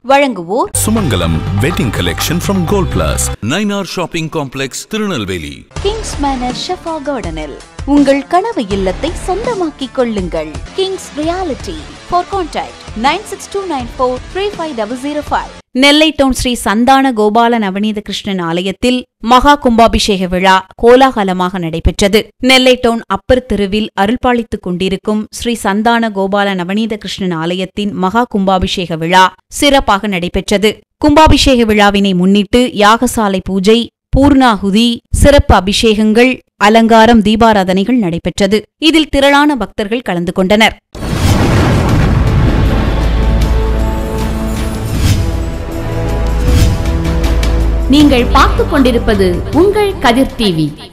வழங்குவோர் Sumangalam wedding collection from Gold Plus. Nainar shopping complex Tirunelveli Kings Manor Shefa கார்டனில் உங்கள் கனவு இல்லத்தை சொந்தமாக்கிக் கொள்ளுங்கள் Kings realty for contact nine six two nine four three five double zero five Nellai town Sri Santhana Gopala Navaneetha Krishnan ஆலயத்தில் மகா கும்பாபிஷேக விழா கோலாகலமாக நடைபெற்றது நெல்லை டவுன் அப்பர் தெருவில் அருள்பாலித்துக் கொண்டிருக்கும் ஸ்ரீ சந்தான கோபால நவநீத கிருஷ்ணன் ஆலயத்தின் மகா கும்பாபிஷேக விழா சிறப்பாக நடைபெற்றது கும்பாபிஷேக விழாவினை முன்னிட்டு யாகசாலை பூஜை பூர்ணாகுதி சிறப்பு அபிஷேகங்கள் அலங்காரம் தீபாராதனைகள் நடைபெற்றது இதில் திரளான பக்தர்கள் கலந்து கொண்டனர் நீங்கள் பார்த்துக் கொண்டிருப்பது உங்கள் கதிர் டிவி